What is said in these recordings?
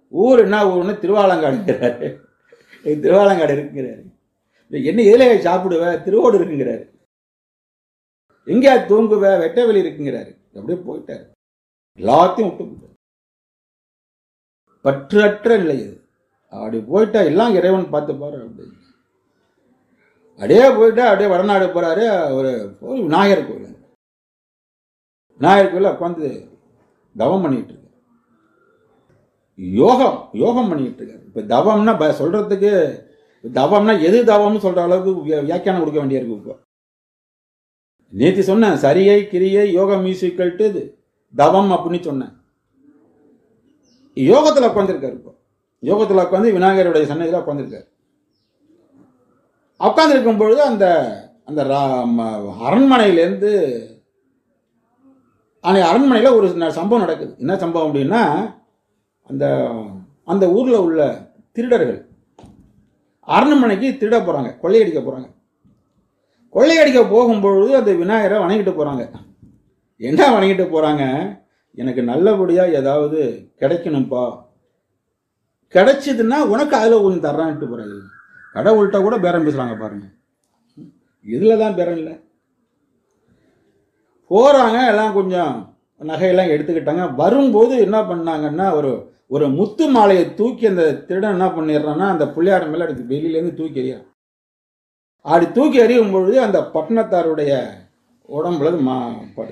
ஊர் என்ன ஊர்னு திருவாலங்காடுங்கிறாரு திருவாலங்காடு இருக்குங்கிறாரு இந்த என்ன எதிலே சாப்பிடுவ திருவோடு இருக்குங்கிறாரு எங்கேயா தூங்குவ வெட்டவெளி இருக்குங்கிறாரு அப்படியே போயிட்டாரு எல்லாத்தையும் விட்டு போயிட்டாரு. பற்றற்ற நிலை இது அப்படி போயிட்டா எல்லாம் இறைவன் பார்த்து பாரு அப்படி அப்படியே போயிட்டா அப்படியே வடநாடு போறாரு ஒரு ஒரு விநாயகர் கோயில் விநாயகர் கோயில உட்காந்து தவம் பண்ணிட்டு இருக்காரு யோகம் யோகம் பண்ணிட்டு இருக்காரு இப்ப தவம்னா ப- சொல்றதுக்கு தவம்னா எது தவம்னு சொல்ற அளவுக்கு வியா- வியாக்கியானம் கொடுக்க வேண்டியிருக்கு இப்போ நேத்தி சொன்னேன் சரியை கிரியை யோகம் மியூசிக்கல் இது தவம் அப்படின்னு சொன்னேன் யோகத்துல உட்காந்துருக்காரு இப்போ யோகத்துல உட்காந்து விநாயகருடைய சன்னதியில உட்காந்துருக்காரு உட்காந்துருக்கும் பொழுது அந்த அந்த ரா- ம- அரண்மனையிலேருந்து அந்த அரண்மனையில் ஒரு ந- சம்பவம் நடக்குது என்ன சம்பவம் அப்படின்னா அந்த அந்த ஊரில் உள்ள திருடர்கள் அரண்மனைக்கு திருட போகிறாங்க கொள்ளையடிக்க போகிறாங்க கொள்ளையடிக்க போகும்பொழுது அந்த விநாயகரை வணங்கிட்டு போகிறாங்க என்ன வணங்கிட்டு போகிறாங்க எனக்கு நல்லபடியாக ஏதாவது கிடைக்கணும்ப்பா கிடைச்சதுன்னா உனக்கு அதில் கொஞ்சம் தர்றான்ட்டு போகிறாரு கடவுள்கிட்ட கூட பேரம் பேசுகிறாங்க பாருங்க இதில் தான் பேரம் இல்லை போகிறாங்க எல்லாம் கொஞ்சம் நகையெல்லாம் எடுத்துக்கிட்டாங்க வரும்போது என்ன பண்ணாங்கன்னா ஒரு ஒரு முத்து மாலையை தூக்கி அந்த திருடன் என்ன பண்ணிடுறான்னா அந்த பிள்ளையார் மேலே எடுத்து வெளியிலேருந்து தூக்கி எறியான் அப்படி தூக்கி எறியும் பொழுது அந்த பட்டணத்தாருடைய உடம்புல அது மா படு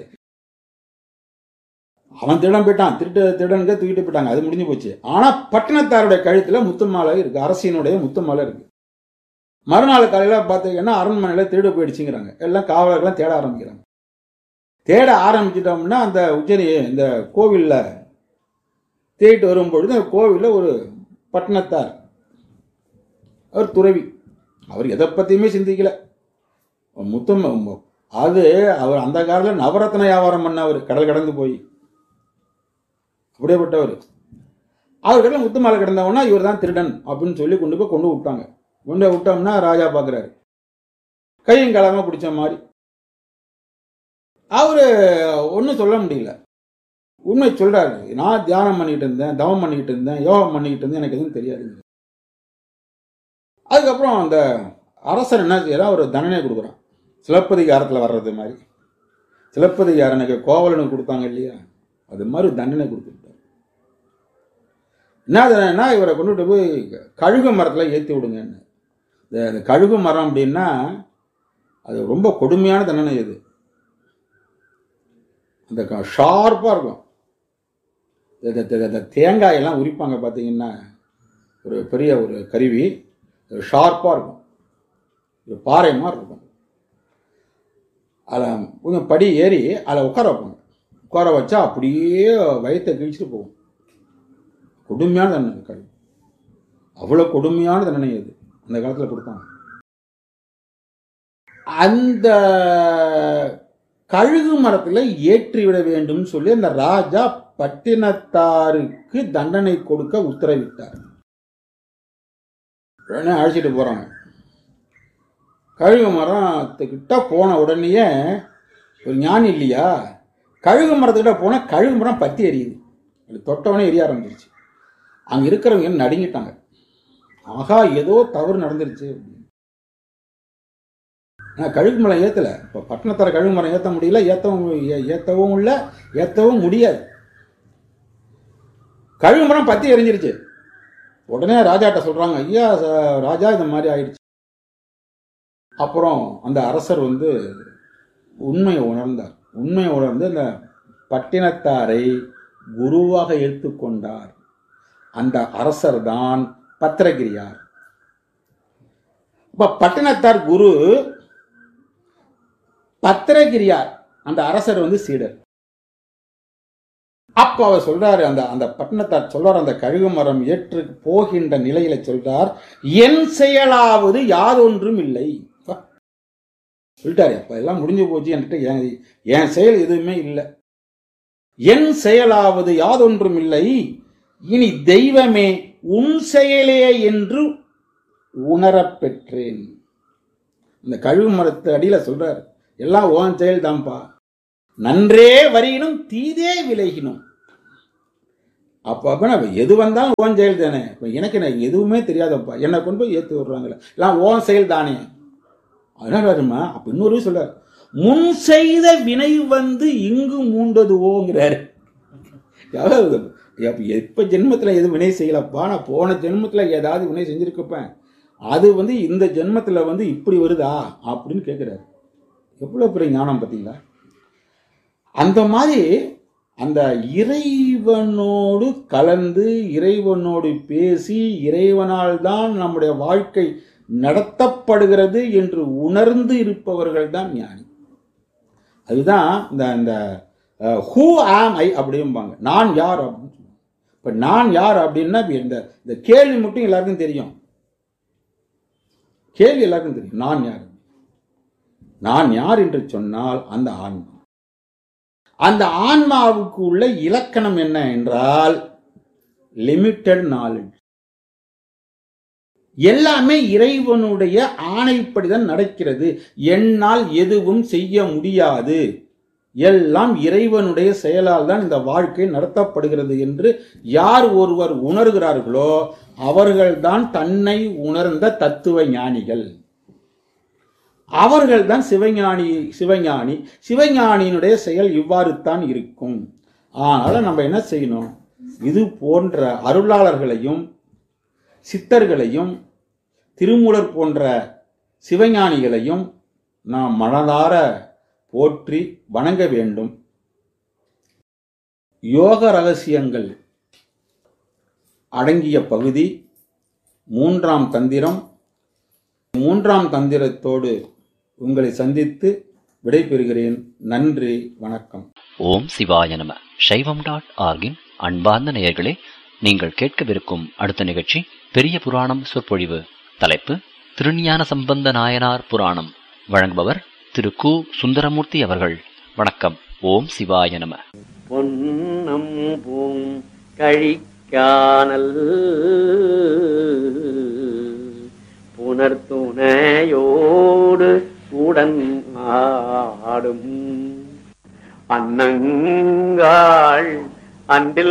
அவன் திருடன் போயிட்டான் திருட்டு திருடனுக்கு தூக்கிட்டு போயிட்டாங்க அது முடிஞ்சு போச்சு ஆனா பட்டணத்தாருடைய கழுத்துல முத்து மாலை இருக்கு அரசினுடைய முத்து மாலை இருக்கு மறுநாள் காலையில பார்த்தீங்கன்னா அரண்மனையில திருடு போயிடுச்சுங்கிறாங்க எல்லாம் காவலர்கள்லாம் தேட ஆரம்பிக்கிறாங்க தேட ஆரம்பிச்சிட்டோம்னா அந்த உச்சனி இந்த கோவில்ல தேடிட்டு வரும்பொழுது அந்த கோவில்ல ஒரு பட்டணத்தார் அவர் துறவி அவர் எதை பத்தியுமே சிந்திக்கல முத்தம் அது அவர் அந்த காலத்துல நவரத்ன வியாபாரம் பண்ணவர் கடல் கடந்து போய் அப்படியேப்பட்டவர் அவர்கிட்ட முத்து மாலை கிடந்தவனா இவர் தான் திருடன் அப்படின்னு சொல்லி கொண்டு போய் கொண்டு விட்டாங்க கொண்டு போய் விட்டோம்னா ராஜா பார்க்குறாரு கையும் கலமா பிடிச்ச மாதிரி அவரு ஒன்றும் சொல்ல முடியல உண்மை சொல்றாரு நான் தியானம் பண்ணிக்கிட்டு இருந்தேன் தவம் பண்ணிக்கிட்டு இருந்தேன் யோகம் பண்ணிக்கிட்டு இருந்தேன் எனக்கு எதுவும் தெரியாது அதுக்கப்புறம் அந்த அரசர் என்ன செய்யறான் ஒரு தண்டனை கொடுக்குறான் சிலப்பதிகாரத்தில் வர்றது மாதிரி சிலப்பதிகாரனுக்கு கோவலனுக்கு கொடுத்தாங்க இல்லையா அது மாதிரி ஒரு தண்டனை கொடுத்துட்டார் என்ன தண்டனைனா இவரை கொண்டுட்டு போய் கழுகு மரத்தில் ஏற்றி விடுங்கன்னு இந்த இந்த கழுகு மரம் அப்படின்னா அது ரொம்ப கொடுமையான தண்டனை இது அந்த ஷார்ப்பாக இருக்கும் இந்த- இந்த- இந்த தேங்காயெல்லாம் உரிப்பாங்க பார்த்தீங்கன்னா ஒரு பெரிய ஒரு கருவி ஷார்ப்பாக இருக்கும் ஒரு பாறை மாதிரி இருக்கும் அதில் கொஞ்சம் படி ஏறி அதில் உட்கார வைப்பாங்க உட்கார வச்சா அப்படியே வயித்தை கிழிச்சிட்டு போகும் கொடுமையான தண்டனை கழுகு அவ்வளோ கொடுமையான தண்டனை அது அந்த காலத்தில் கொடுத்தாங்க அந்த கழுகு மரத்தில் ஏற்றி விட வேண்டும் சொல்லி அந்த ராஜா பட்டினத்தாருக்கு தண்டனை கொடுக்க உத்தரவிட்டார் உடனே அழைச்சிட்டு போறாங்க கழுகு மரத்துக்கிட்ட போன உடனேயே ஒரு ஞானி இல்லையா கழுகு மரத்துக்கிட்ட போனால் கழுகு மரம் பத்தி எரியுது அது தொட்டவனே எரிய ஆரம்பிச்சிருச்சு அங்கே இருக்கிறவங்க நடுங்கிட்டாங்க ஆகா ஏதோ தவறு நடந்துருச்சு அப்படின்னு. ஆனா கழுகு மரம் ஏற்றலை இப்போ பட்டணத்தார கழுகு மரம் ஏற்ற முடியல ஏற்றவும் ஏ- ஏற்றவும் இல்லை ஏற்றவும் முடியாது கழுகு மரம் பத்தி எரிஞ்சிருச்சு உடனே ராஜாட்ட சொல்றாங்க ஐயா ச- ராஜா இந்த மாதிரி ஆயிடுச்சு அப்புறம் அந்த அரசர் வந்து உண்மையை உணர்ந்தார் உண்மையை உணர்ந்து அந்த பட்டினத்தாரை குருவாக எடுத்துக்கொண்டார் அந்த அரசர் தான் பத்திரகிரியார் இப்ப பட்டினத்தார் குரு பத்திரகிரியார் அந்த அரசர் வந்து சீடர் அப்ப அவர் சொல்றாரு அந்த அந்த பட்டணத்தார் சொல்றார் அந்த கழுகு மரம் ஏற்று போகின்ற நிலையில சொல்றார் என் செயலாவது யாதொன்றும் இல்லை அப்பா. சொல்லிட்டாரு அப்ப எல்லாம் முடிஞ்சு போச்சு என்கிட்ட என் என் செயல் எதுவுமே இல்லை என் செயலாவது யாதொன்றும் இல்லை இனி தெய்வமே உன் செயலே என்று உணரப் பெற்றேன் இந்த கழுகு மரத்து அடியில சொல்றாரு எல்லாம் உன் செயல் தான்ப்பா நன்றே வரியினும் தீதே விலகினும் அப்போ அப்போ நான் எது வந்தாலும் ஓன் செயல் தானே இப்போ எனக்கு எனக்கு எதுவுமே தெரியாதப்பா என்னை கொண்டு போய் ஏற்றி விடுறாங்களே எல்லாம் ஓன் செயல் தானே அதனால வருமா அப்போ இன்னொரு சொல்றாரு முன் செய்த வினை வந்து இங்கு மூண்டது ஓங்கிறாரு அதாவது எப்ப எப்ப ஜென்மத்துல எது வினை செய்யலப்பா நான் போன ஜென்மத்துல ஏதாவது வினை செஞ்சிருக்கப்பேன் அது வந்து இந்த ஜென்மத்துல வந்து இப்படி வருதா அப்படின்னு கேட்கிறாரு எவ்வளவு பெரிய ஞானம் பார்த்தீங்களா அந்த மாதிரி அந்த இறைவனோடு கலந்து இறைவனோடு பேசி இறைவனால் தான் நம்முடைய வாழ்க்கை நடத்தப்படுகிறது என்று உணர்ந்து இருப்பவர்கள் தான் ஞானி அதுதான் இந்த இந்த ஹூ ஆம் ஐ அப்படிம்பாங்க நான் யார் அப்படின்னு சொல்லுவாங்க இப்போ நான் யார் அப்படின்னா இப்ப இந்த இந்த கேள்வி மட்டும் எல்லாருக்கும் தெரியும் கேள்வி எல்லாருக்கும் தெரியும் நான் யார் நான் யார் என்று சொன்னால் அந்த ஆன்மா அந்த ஆன்மாவுக்கு உள்ள இலக்கணம் என்ன என்றால் லிமிட்டட் நாலேஜ் எல்லாமே இறைவனுடைய ஆணைப்படிதான் நடக்கிறது என்னால் எதுவும் செய்ய முடியாது எல்லாம் இறைவனுடைய செயலால் தான் இந்த வாழ்க்கை நடத்தப்படுகிறது என்று யார் ஒருவர் உணர்கிறார்களோ அவர்கள்தான் தன்னை உணர்ந்த தத்துவ ஞானிகள் அவர்கள்தான் சிவஞானி சிவஞானி சிவஞானியினுடைய செயல் இவ்வாறு தான் இருக்கும் அதனால நம்ம என்ன செய்யணும் இது போன்ற அருளாளர்களையும் சித்தர்களையும் திருமூலர் போன்ற சிவஞானிகளையும் நாம் மனதார போற்றி வணங்க வேண்டும் யோக ரகசியங்கள் அடங்கிய பகுதி மூன்றாம் தந்திரம் மூன்றாம் தந்திரத்தோடு உங்களை சந்தித்து விடைபெறுகிறேன் நன்றி வணக்கம் ஓம் சிவாய நம சைவம் டாட் ஆர்கின் அன்பார்ந்த நேயர்களே நீங்கள் கேட்கவிருக்கும் அடுத்த நிகழ்ச்சி பெரிய புராணம் சொற்பொழிவு தலைப்பு திருஞான சம்பந்த நாயனார் புராணம் வழங்குபவர் திரு கு சுந்தரமூர்த்தி அவர்கள் வணக்கம் ஓம் சிவாய நம பொன்னம் பூங் கழிக்கானல் புனர்துணையோடு உடன் ஆடும் அன்னங்காள் அன்றில்